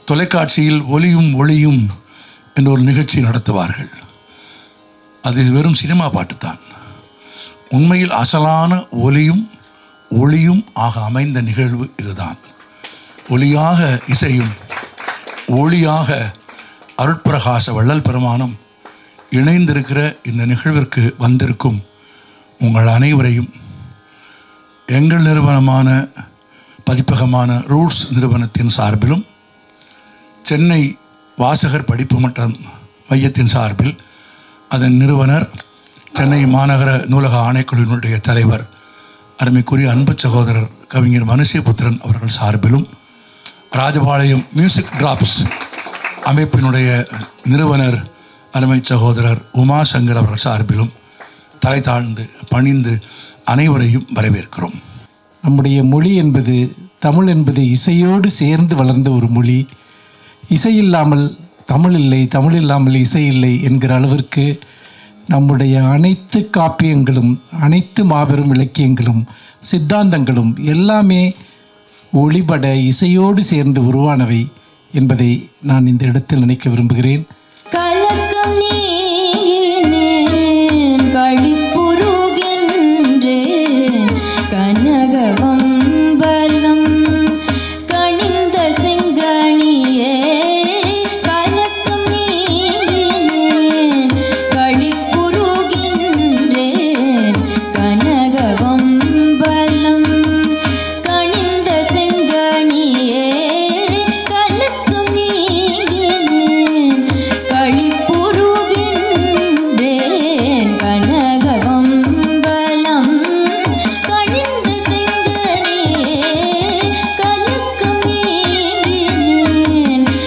தொலைக்காட்சியில் ஒலியும் ஒளியும் என்ற ஒரு நிகழ்ச்சி நடத்துவார்கள் அது வெறும் சினிமா பாட்டு தான் உண்மையில் அசலான ஒலியும் ஒளியும் ஆக அமைந்த நிகழ்வு இதுதான் ஒளியாக இசையும் ஒளியாக அருட்பிரகாச வள்ளல் பெருமானம் இணைந்திருக்கிற இந்த நிகழ்விற்கு வந்திருக்கும் உங்கள் அனைவரையும் எங்கள் நிறுவனமான பதிப்பகமான ரூட்ஸ் நிறுவனத்தின் சார்பிலும் சென்னை வாசகர் படிப்பு மற்றும் மையத்தின் சார்பில் அதன் நிறுவனர் சென்னை மாநகர நூலக ஆணைக்குழுவினுடைய தலைவர் அருமைக்குரிய அன்பு சகோதரர் கவிஞர் மனுஷியபுத்திரன் அவர்கள் சார்பிலும் ராஜபாளையம் மியூசிக் டிராப்ஸ் அமைப்பினுடைய நிறுவனர் அருமை சகோதரர் உமா சங்கர் அவர்கள் சார்பிலும் தலை தாழ்ந்து பணிந்து அனைவரையும் வரவேற்கிறோம் நம்முடைய மொழி என்பது தமிழ் என்பது இசையோடு சேர்ந்து வளர்ந்த ஒரு மொழி இசை இல்லாமல் தமிழ் இல்லை தமிழ் இல்லாமல் இசை இல்லை என்கிற அளவிற்கு நம்முடைய அனைத்து காப்பியங்களும் அனைத்து மாபெரும் இலக்கியங்களும் சித்தாந்தங்களும் எல்லாமே ஒளிபட இசையோடு சேர்ந்து உருவானவை என்பதை நான் இந்த இடத்தில் நினைக்க விரும்புகிறேன் கலக்கம் நீங்கினேன் களிப்புருகின்றேன் கனகவம்பலம் கனிந்த செங்கணியே கலக்கம் நீங்கினேன் களிப்புருகின்றேன் கனகவம்பலம் கனிந்த செங்கணியே கலக்கம் நீங்கினேன் களிப்புருகின்றேன் கனகவம்பலம் கனிந்த செங்கணியே கலக்கம் நீங்கினேன்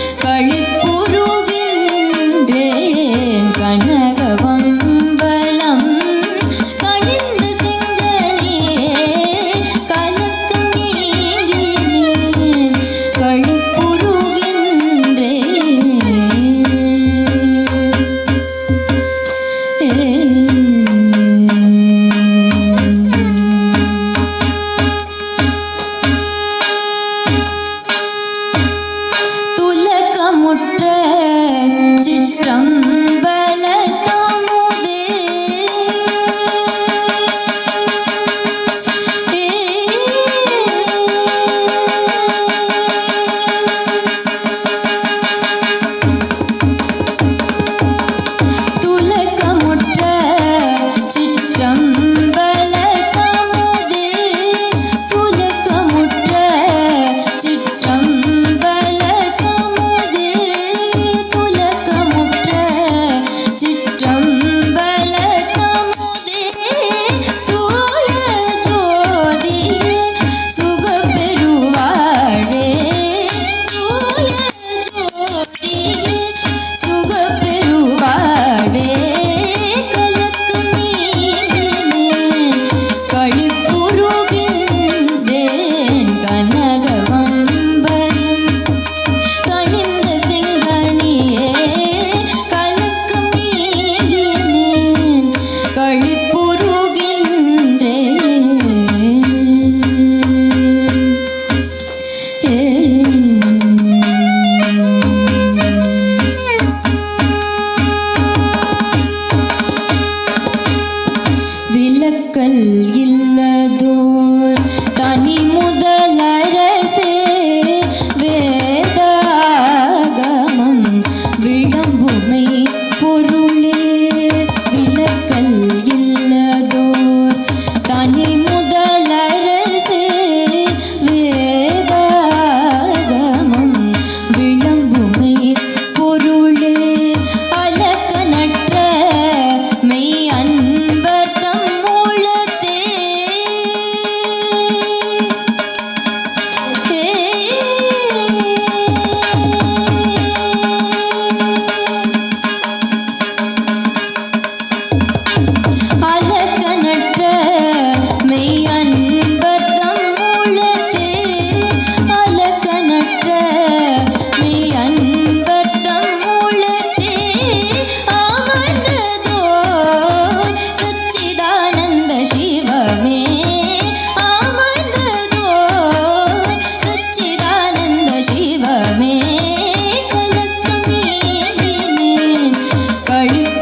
களிப்புருகின்றேன் கனகவம்பலம் கனிந்த செங்கணியே கலக்கம் நீங்கினேன் துலக்கமுற்ற சிற்றம்பல தாமுதே துலக்கமுற்ற சிற்றம்பல தாமுதே துலக்கமுற்ற சிற்றம்பல தாமுதே துலக்கமுற்ற சிற்றம்பல தாமுதே தூய ஜோதியே சுகப்பெருவாழே தூய ஜோதியே சுகப்பெருவாழே கலக்கம் நீங்கினேன் களிப்புருகின்றேன் கனகவம்பலம் கனிந்த செங்கனியே கலக்கம் நீங்கினேன் களிப்புருகின்றேன் விலக்கல் இல்லதோர் தனி முதலரசே வேதாகமம் விளம்புமை பொருளே விலக்கல் இல்லதோர் தனி முதலரசே வேதாகமம் விளம்புமை பொருளே அலக்க நற்ற மெய் அன்பர் தம் மூலத்தே கழிக்க